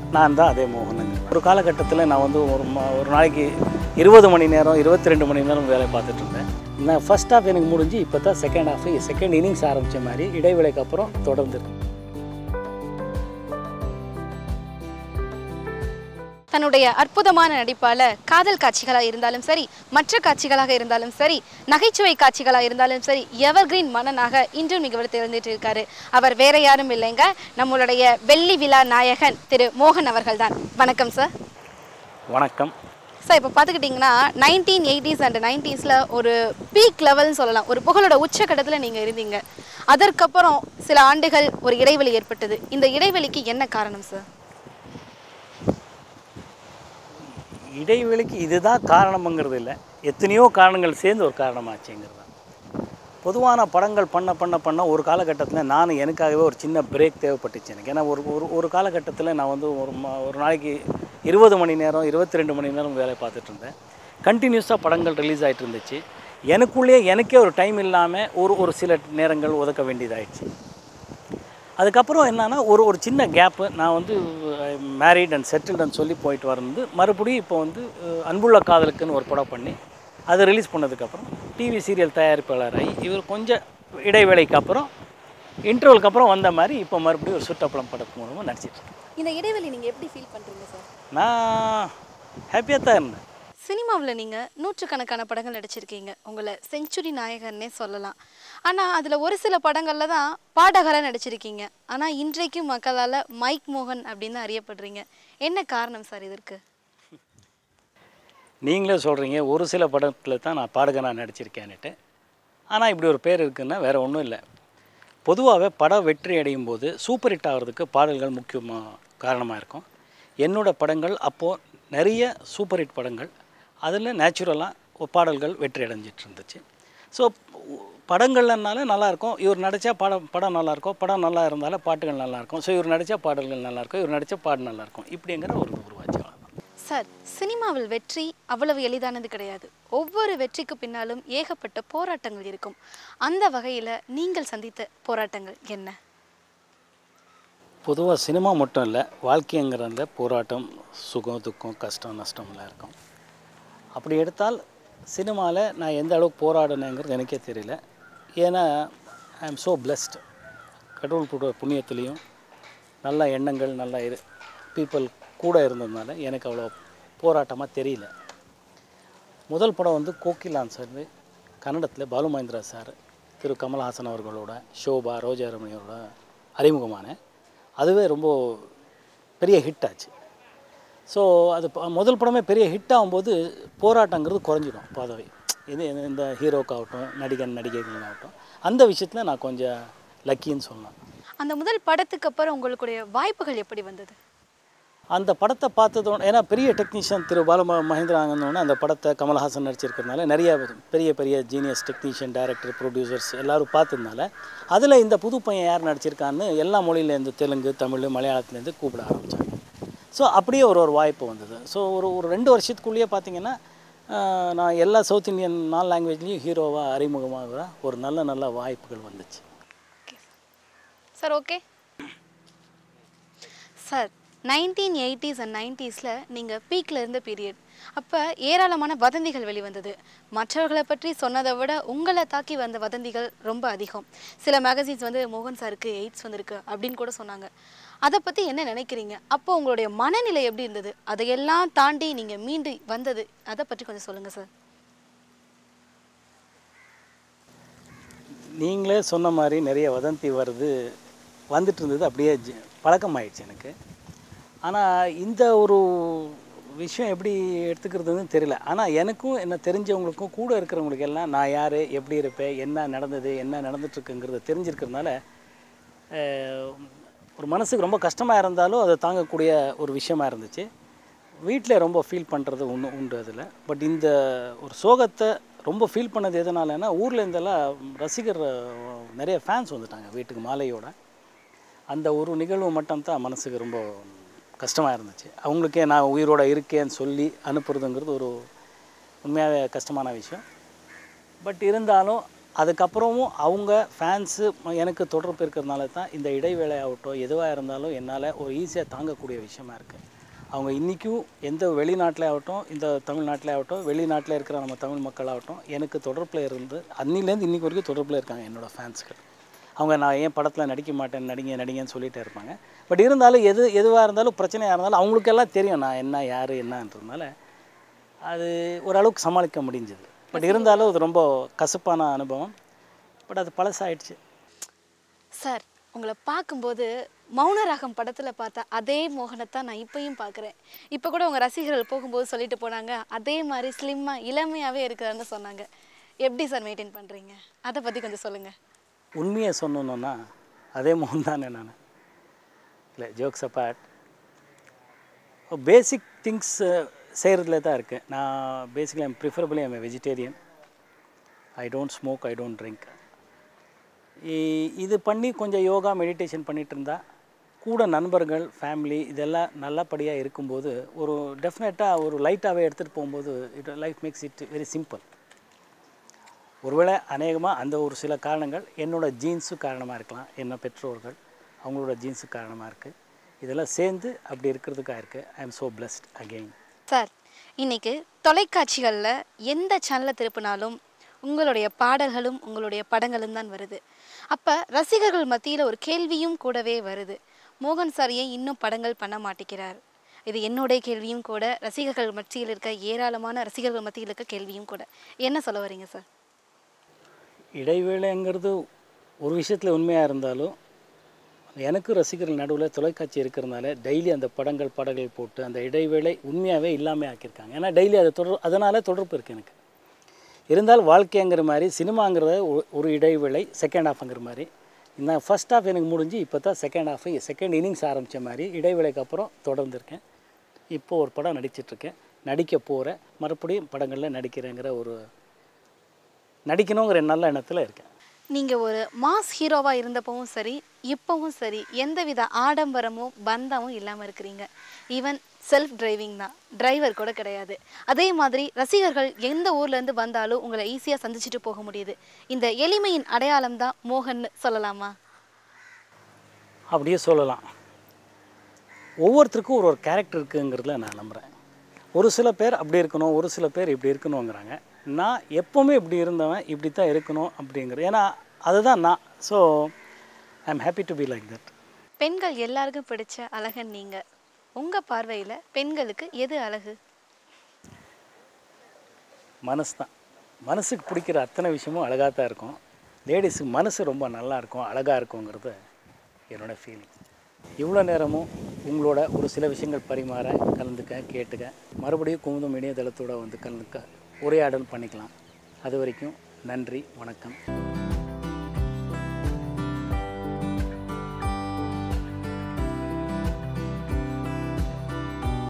நான் தான் அதே மோகனுங்க ஒரு காலகட்டத்தில் நான் வந்து ஒரு ம- ஒரு நாளைக்கு இருபது மணி நேரம் இருபத்தி ரெண்டு மணி நேரம் வேலை பார்த்துட்டு இருந்தேன் நான் ஃபர்ஸ்ட் ஹாஃப் எனக்கு முடிஞ்சு இப்போ தான் செகண்ட் ஹாஃப் செகண்ட் இன்னிங்ஸ் ஆரம்பித்த மாதிரி இடைவேளைக்கு அப்புறம் தொடர்ந்து இருக்கு. தன்னுடைய அற்புதமான நடிப்பால காதல் காட்சிகளாக இருந்தாலும் சரி மற்ற காட்சிகளாக இருந்தாலும் சரி நகைச்சுவை காட்சிகளாக இருந்தாலும் சரி எவர்கிரீன் மன்னனாக இன்றும் மிகவும் தெரிஞ்சிட்டு இருக்காரு அவர் வேற யாரும் இல்லைங்க நம்மளுடைய வெள்ளி விழா நாயகன் திரு மோகன் அவர்கள் தான் வணக்கம் சார் வணக்கம் சார் இப்போ பார்த்துக்கிட்டிங்கன்னா நைன்டீன் எயிட்டிஸ் அண்ட் நைன்டிஸில் ஒரு பீக் லெவல்னு சொல்லலாம் ஒரு புகழோட உச்சக்கட்டத்தில் நீங்கள் இருந்தீங்க அதற்கப்புறம் சில ஆண்டுகள் ஒரு இடைவெளி ஏற்பட்டது இந்த இடைவெளிக்கு என்ன காரணம் சார் இடைவெளிக்கு இதுதான் காரணம்ங்கிறது இல்லை எத்தனையோ காரணங்கள் சேர்ந்து ஒரு காரணமாச்சுங்கிறது தான் பொதுவான படங்கள் பண்ண பண்ண பண்ண ஒரு காலகட்டத்தில் நான் எனக்காகவே ஒரு சின்ன பிரேக் தேவைப்பட்டுச்சு எனக்கு ஏன்னா ஒரு ஒரு ஒரு காலகட்டத்தில் நான் வந்து ஒரு ம ஒரு நாளைக்கு இருபது மணி நேரம் இருபத்தி ரெண்டு மணி நேரம் வேலை பார்த்துட்டு இருந்தேன் கண்டினியூஸாக படங்கள் ரிலீஸ் ஆகிட்டு இருந்துச்சு எனக்குள்ளேயே எனக்கே ஒரு டைம் இல்லாமல் ஒரு ஒரு சில நேரங்கள் ஒதுக்க வேண்டியதாயிடுச்சு அதுக்கப்புறம் என்னன்னா ஒரு ஒரு சின்ன கேப்பு நான் வந்து மேரீட் அண்ட் செட்டில்டுன்னு சொல்லி போயிட்டு வந்து மறுபடியும் இப்போ வந்து அஹ், அன்புள்ள காதலுக்குன்னு ஒரு படம் பண்ணி அதை ரிலீஸ் பண்ணதுக்கப்புறம் டிவி சீரியல் தயாரிப்பாளராகி இவர் கொஞ்சம் இடைவேளைக்கு அப்புறம் இன்டர்வலுக்கு அப்புறம் வந்த மாதிரி இப்போ மறுபடியும் ஒரு சுட்டப்படம் படத்து மூலமாக நடிச்சிட்டு இருக்கேன். இந்த இடைவெளி நீங்கள் எப்படி ஃபீல் பண்ணுறீங்க சார் நான் ஹாப்பியாக தான் இருந்தேன் சினிமாவில் நீங்கள் நூற்றுக்கணக்கான படங்கள் நடிச்சிருக்கீங்க உங்களை செஞ்சுரி நாயகர்னே சொல்லலாம் ஆனால் அதில் ஒரு சில படங்களில் தான் பாடகராக நடிச்சிருக்கீங்க ஆனால் இன்றைக்கும் மக்களால் மைக் மோகன் அப்படின்னு தான் அறியப்படுறீங்க என்ன காரணம் சார் இதற்கு நீங்களே சொல்கிறீங்க ஒரு சில படத்தில் தான் நான் பாடகனாக நடிச்சிருக்கேன்னுட்டு ஆனால் இப்படி ஒரு பேர் இருக்குன்னா வேறு ஒன்றும் இல்லை பொதுவாகவே படம் வெற்றி அடையும் போது சூப்பர் ஹிட் ஆகிறதுக்கு பாடல்கள் முக்கியமாக காரணமாக இருக்கும் என்னோட படங்கள் அப்போது நிறைய சூப்பர் ஹிட் படங்கள் அதில் நேச்சுரலாக பாடல்கள் வெற்றி அடைஞ்சிட்டு இருந்துச்சு ஸோ படங்கள்னால நல்லாயிருக்கும் இவர் நடித்தா படம் படம் நல்லாயிருக்கும் படம் நல்லா இருந்தாலும் பாட்டுகள் நல்லாயிருக்கும் ஸோ இவர் நடித்தா பாடல்கள் நல்லாயிருக்கும் இவர் நடித்தா பாடு நல்லாயிருக்கும் இப்படிங்கிற ஒரு உருவாச்சு அவ்வளவுதான். சார் சினிமாவில் வெற்றி அவ்வளவு எளிதானது கிடையாது ஒவ்வொரு வெற்றிக்கு பின்னாலும் ஏகப்பட்ட போராட்டங்கள் இருக்கும் அந்த வகையில் நீங்கள் சந்தித்த போராட்டங்கள் என்ன பொதுவாக சினிமா மட்டும் இல்லை வாழ்க்கைங்கிறதுல போராட்டம் சுகம் துக்கம் கஷ்டம் நஷ்டம்லாம் இருக்கும் அப்படி எடுத்தால் சினிமாவில் நான் எந்த அளவுக்கு போராடினேங்கிறது எனக்கே தெரியல ஏன்னா ஐ எம் ஸோ பிளெஸ்ட் கடவுள் புட புண்ணியத்துலேயும் நல்ல எண்ணங்கள் நல்ல இது பீப்புள் கூட இருந்ததுனால எனக்கு அவ்வளோ போராட்டமாக தெரியல முதல் படம் வந்து கோகிலான் சார் கன்னடத்தில் பாலு மகேந்திரா சார் திரு கமல்ஹாசன் அவர்களோட ஷோபா ரோஜாரமணியோட அறிமுகமான அதுவே ரொம்ப பெரிய ஹிட் ஆச்சு ஸோ அது ப- முதல் படமே பெரிய ஹிட் ஆகும்போது போராட்டங்கிறது குறைஞ்சிடும் பாதவை இது இந்த- இந்த ஹீரோக்காகட்டும் நடிகன் நடிகைகளாகட்டும் அந்த விஷயத்தில் நான் கொஞ்சம் லக்கின்னு சொல்லலாம் அந்த முதல் படத்துக்கு அப்புறம் உங்களுடைய வாய்ப்புகள் எப்படி வந்தது அந்த படத்தை பார்த்ததோட ஏன்னா பெரிய டெக்னீஷியன் திரு பால ம- மகேந்திராங்கன்னொன்னே அந்த படத்தை கமல்ஹாசன் நடிச்சிருக்கிறதுனால நிறைய பெரிய பெரிய ஜீனியஸ் டெக்னீஷியன் டைரக்டர் ப்ரொடியூசர்ஸ் எல்லாரும் பார்த்ததுனால அதில் இந்த புது பையன் யார் நடிச்சிருக்கான்னு எல்லா மொழியிலேருந்து தெலுங்கு தமிழ் மலையாளத்துலேருந்து கூப்பிட ஆரம்பித்தாங்க ஸோ அப்படியே ஒரு ஒரு வாய்ப்பு வந்தது ஸோ ஒரு ஒரு ரெண்டு வருஷத்துக்குள்ளேயே பார்த்தீங்கன்னா ஆஹ், நான் எல்லா சவுத் இந்தியன் நாலு லாங்குவேஜ்லேயும் ஹீரோவாக அறிமுகமாக ஒரு நல்ல நல்ல வாய்ப்புகள் வந்துச்சு sir okay sir nineteen eighties and நைன்ட்டீஸில் நீங்கள் பீக்கில் இருந்த பீரியட் அப்போ ஏராளமான வதந்திகள் வெளிவந்தது மற்றவர்களை பற்றி சொன்னதை விட உங்களை தாக்கி வந்த வதந்திகள் ரொம்ப அதிகம் சில மேகசின்ஸ் வந்து மோகன் சாருக்கு எய்ட்ஸ் வந்திருக்கு அப்படின்னு கூட சொன்னாங்க அதை பற்றி என்ன நினைக்கிறீங்க அப்போ உங்களுடைய மனநிலை எப்படி இருந்தது அதையெல்லாம் தாண்டி நீங்கள் மீண்டு வந்தது அதை பற்றி கொஞ்சம் சொல்லுங்கள் சார் நீங்களே சொன்ன மாதிரி நிறைய வதந்தி வருது வந்துட்டு இருந்தது அப்படியே ஜ- பழக்கமாயிடுச்சு எனக்கு ஆனால் இந்த ஒரு விஷயம் எப்படி எடுத்துக்கிறதுன்னு தெரியல ஆனால் எனக்கும் என்ன தெரிஞ்சவங்களுக்கும் கூட இருக்கிறவங்களுக்கு எல்லாம் நான் யார் எப்படி இருப்பேன் என்ன நடந்தது என்ன நடந்துட்டுருக்குங்கிறத தெரிஞ்சிருக்கிறதுனால அஹ், ஒரு மனசுக்கு ரொம்ப கஷ்டமாக இருந்தாலும் அதை தாங்கக்கூடிய ஒரு விஷயமா இருந்துச்சு வீட்டில் ரொம்ப ஃபீல் பண்ணுறது ஒன்று உண்டு அதில் பட் இந்த ஒரு சோகத்தை ரொம்ப ஃபீல் பண்ணது எதனாலன்னா ஊரில் இருந்தெல்லாம் ரசிகர் அஹ், நிறைய ஃபேன்ஸ் வந்துட்டாங்க வீட்டுக்கு மாலையோட அந்த ஒரு நிகழ்வு மட்டும்தான் மனசுக்கு ரொம்ப கஷ்டமாக இருந்துச்சு அவங்களுக்கே நான் உயிரோட இருக்கேன்னு சொல்லி அனுப்புறதுங்கிறது ஒரு உண்மையாகவே கஷ்டமான விஷயம் பட் இருந்தாலும் அதுக்கப்புறமும் அவங்க ஃபேன்ஸு எனக்கு தொடர்பு இருக்கிறதுனால தான் இந்த இடைவேளை ஆகட்டும் எதுவாக இருந்தாலும் என்னால் ஒரு ஈஸியாக தாங்கக்கூடிய விஷயமா இருக்குது அவங்க இன்றைக்கும் எந்த வெளிநாட்டில் ஆகட்டும் இந்த தமிழ்நாட்டில் ஆகட்டும் வெளிநாட்டில் இருக்கிற நம்ம தமிழ் மக்கள் ஆகட்டும் எனக்கு தொடர்பில் இருந்து அன்னிலேருந்து இன்றைக்கி வரைக்கும் தொடர்பில் இருக்காங்க என்னோடய ஃபேன்ஸ்கள் அவங்க நான் ஏன் படத்தில் நடிக்க மாட்டேன் நடிங்க நடிங்கன்னு சொல்லிகிட்டே இருப்பாங்க பட் இருந்தாலும் எது எதுவாக இருந்தாலும் பிரச்சனையாக இருந்தாலும் அவங்களுக்கெல்லாம் தெரியும் நான் என்ன யார் என்னன்றதுனால அது ஓரளவுக்கு சமாளிக்க முடிஞ்சது பட் இருந்தாலும் அது ரொம்ப கசப்பான அனுபவம் பட் அது பழசாயிடுச்சு சார் உங்களை பார்க்கும்போது மௌனராகம் படத்தில் பார்த்த அதே மோகனத்தான் நான் இப்பயும் பார்க்குறேன் இப்போ கூட உங்கள் ரசிகர்கள் போகும்போது சொல்லிட்டு போனாங்க அதே மாதிரி ஸ்லிம்மாக இளமையாகவே இருக்கிறான்னு சொன்னாங்க எப்படி சார் மெயின்டைன் பண்ணுறீங்க அதை பற்றி கொஞ்சம் சொல்லுங்கள் உண்மையை சொன்னோன்னா அதே மோகன் தானே நான் இல்லை ஜோக்ஸ் அப்பார்ட் பேசிக் திங்ஸ் செய்கிறதுல தான் இருக்குது நான் basically I'm preferably I'm vegetarian I don't smoke I don't drink இது பண்ணி கொஞ்சம் யோகா மெடிடேஷன் பண்ணிட்டு இருந்தா கூட நண்பர்கள் ஃபேமிலி இதெல்லாம் நல்லபடியாக இருக்கும்போது ஒரு டெஃபினட்டாக ஒரு லைட்டாகவே எடுத்துகிட்டு போகும்போது it life makes it very simple ஒருவேளை அநேகமாக அந்த ஒரு சில காரணங்கள் என்னோட ஜீன்ஸு காரணமாக இருக்கலாம் என்ன பெற்றோர்கள் அவங்களோட ஜீன்ஸு காரணமாக இருக்குது இதெல்லாம் சேர்ந்து அப்படி இருக்கிறதுக்காக இருக்குது I am so blessed again sir இன்னைக்கு தொலைக்காட்சிகளில் எந்த சேனலை திருப்பினாலும் உங்களுடைய பாடல்களும் உங்களுடைய படங்களும் தான் வருது அப்போ ரசிகர்கள் மத்தியில் ஒரு கேள்வியும் கூடவே வருது மோகன் சார் ஏன் இன்னும் படங்கள் பண்ண மாட்டேங்கிறார் இது என்னுடைய கேள்வியும் கூட ரசிகர்கள் மத்தியில் இருக்க ஏராளமான ரசிகர்கள் மத்தியில் இருக்க கேள்வியும் கூட என்ன சொல்ல வரீங்க சார் இடைவேளைங்கிறது ஒரு விஷயத்தில் உண்மையாக இருந்தாலும் எனக்கு ரசிகர்கள் நடுவில் தொலைக்காட்சி இருக்கிறதுனால டெய்லி அந்த படங்கள் பாடல்கள் போட்டு அந்த இடைவேளை உண்மையாகவே இல்லாமல் ஆக்கியிருக்காங்க ஏன்னா டெய்லி அது தொடர் அதனால் தொடர்பு இருக்குது எனக்கு இருந்தாலும் வாழ்க்கைங்கிற மாதிரி சினிமாங்கிறத ஒ- ஒரு இடைவேளை செகண்ட் ஹாஃப்ங்கிற மாதிரி நான் ஃபர்ஸ்ட் ஹாஃப் எனக்கு முடிஞ்சு இப்போ தான் செகண்ட் ஹாஃப் செகண்ட் இன்னிங்ஸ் ஆரம்பித்த மாதிரி இடைவேளைக்கு அப்புறம் தொடர்ந்துருக்கேன் இப்போ ஒரு படம் நடிச்சிட்ருக்கேன் நடிக்க போகிறேன் மறுபடியும் படங்களில் நடிக்கிறேங்கிற ஒரு நடிக்கணுங்கிற நல்ல எண்ணத்தில் இருக்கேன் நீங்கள் ஒரு மாஸ் ஹீரோவாக இருந்தப்பவும் சரி இப்போவும் சரி எந்தவித ஆடம்பரமும் பந்தமும் இல்லாமல் இருக்கிறீங்க ஈவன் செல்ஃப் டிரைவிங் தான் டிரைவர் கூட கிடையாது அதே மாதிரி ரசிகர்கள் எந்த ஊர்லேருந்து வந்தாலும் உங்களை ஈஸியாக சந்திச்சுட்டு போக முடியுது இந்த எளிமையின் அடையாளம் தான் மோகன்னு சொல்லலாமா அப்படியே சொல்லலாம் ஒவ்வொருத்தருக்கும் ஒரு ஒரு கேரக்டர் இருக்குங்கிறதுல நான் நம்புகிறேன் ஒரு சில பேர் அப்படி இருக்கணும் ஒரு சில பேர் இப்படி இருக்கணுங்கிறாங்க நான் எப்போவுமே இப்படி இருந்தவன் இப்படி தான் இருக்கணும் அப்படிங்கிற ஏன்னா அதுதான் நான் so I am happy to be like that பெண்கள் எல்லாருக்கும் பிடிச்ச அழகன் நீங்கள் உங்கள் பார்வையில் பெண்களுக்கு எது அழகு மனசு தான் மனசுக்கு பிடிக்கிற அத்தனை விஷயமும் அழகாக தான் இருக்கும் லேடிஸுக்கு மனசு ரொம்ப நல்லா இருக்கும் அழகாக இருக்குங்கிறது என்னோட ஃபீலிங் இவ்வளோ நேரமும் உங்களோட ஒரு சில விஷயங்கள் பரிமாற கலந்துக்க கேட்டுக்க மறுபடியும் குமுதம் இணையதளத்தோட வந்து கலந்துக்க உரையாடல் பண்ணிக்கலாம் அது வரைக்கும் நன்றி வணக்கம்